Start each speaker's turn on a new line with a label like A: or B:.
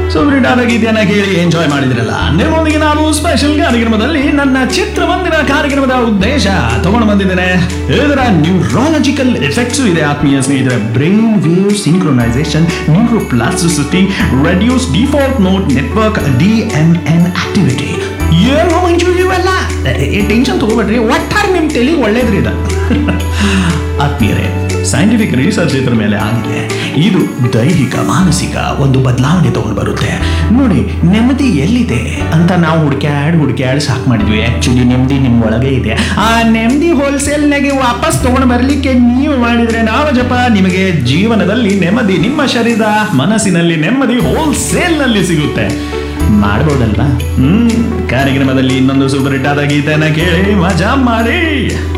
A: ಸುಬ್ರಿಟಾದ ಗೀತೆಯನ್ನ ಕೇಳಿ ಎಂಜಾಯ್ ಮಾಡಿದ್ರಲ್ಲ ನಿಮ್ಮೊಂದಿಗೆ ನಾವು ಸ್ಪೆಷಲ್ ಕಾರ್ಯಕ್ರಮದಲ್ಲಿ ನನ್ನ ಚಿತ್ರಮಂದಿರ ಕಾರ್ಯಕ್ರಮದ ಉದ್ದೇಶ ತಗೊಂಡು ಬಂದಿದ್ದೇನೆ ಇದರ ನ್ಯೂರಾಲಜಿಕಲ್ ಎಫೆಕ್ಟ್ಸ್ ಇದೆ ಆತ್ಮೀಯ ಸ್ನೇಹಿತರೆ brain wave synchronisation neuroplasticity reduce default mode network D N N activity ಏನೋ ಮಂಜು ಇವೆಲ್ಲ ಟೆನ್ಷನ್ ತಗೋಬೇಡ್ರಿ ಒಟ್ಟಾರೆ ನಿಮ್ಮ ತೆಲಿಗೆ ಒಳ್ಳೇದ್ರಿ ಇದು ಆತ್ಮೀಯರೇ ಸೈಂಟಿಫಿಕ್ ರಿಸರ್ಚ್ ಇದ್ರ ಮೇಲೆ ಆಗಿದೆ ಇದು ದೈಹಿಕ ಮಾನಸಿಕ ಒಂದು ಬದಲಾವಣೆ ತಗೊಂಡು ಬರುತ್ತೆ ನೋಡಿ ನೆಮ್ಮದಿ ಎಲ್ಲಿದೆ ಅಂತ ನಾವು ಹುಡ್ಕ್ಯಾಡ್ ಹುಡ್ಕ್ಯಾಡ್ ಸಾಕು ಮಾಡಿದ್ವಿ ಆಕ್ಚುಲಿ ನೆಮ್ಮದಿ ನಿಮ್ಮ ಒಳಗೆ ಇದೆ ಆ ನೆಮ್ಮದಿ ಹೋಲ್ಸೇಲ್ನಾಗೆ ವಾಪಸ್ ತಗೊಂಡು ಬರಲಿಕ್ಕೆ ನೀವು ಮಾಡಿದ್ರೆ ನಾವು ಜಪ ನಿಮಗೆ ಜೀವನದಲ್ಲಿ ನೆಮ್ಮದಿ ನಿಮ್ಮ ಶರೀರ ಮನಸ್ಸಿನಲ್ಲಿ ನೆಮ್ಮದಿ ಹೋಲ್ಸೇಲ್ನಲ್ಲಿ ಸಿಗುತ್ತೆ ಮಾಡ್ಬೋದಲ್ವಾ ಹ್ಮ್ ಕಾರ್ಯಕ್ರಮದಲ್ಲಿ ಇನ್ನೊಂದು ಸೂಪರ್ ಹಿಟ್ ಆದ ಗೀತೆನ ಕೇಳಿ ಮಜಾ ಮಾಡಿ